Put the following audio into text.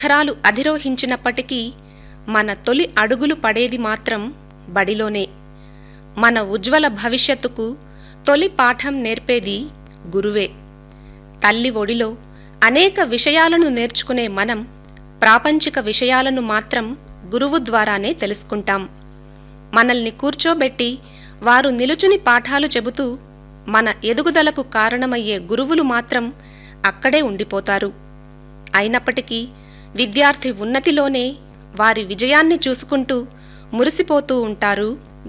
శిఖరాలు అధిరోహించినప్పటికీ మన తొలి అడుగులు పడేది మాత్రం బడిలోనే మన ఉజ్వల భవిష్యత్తుకు తొలి పాఠం నేర్పేది గురువే తల్లి ఒడిలో అనేక విషయాలను నేర్చుకునే మనం ప్రాపంచిక విషయాలను మాత్రం గురువు ద్వారానే తెలుసుకుంటాం మనల్ని కూర్చోబెట్టి వారు నిలుచుని పాఠాలు చెబుతూ మన ఎదుగుదలకు కారణమయ్యే గురువులు మాత్రం అక్కడే ఉండిపోతారు అయినప్పటికీ విద్యార్థి ఉన్నతిలోనే వారి విజయాన్ని చూసుకుంటూ మురిసిపోతూ ఉంటారు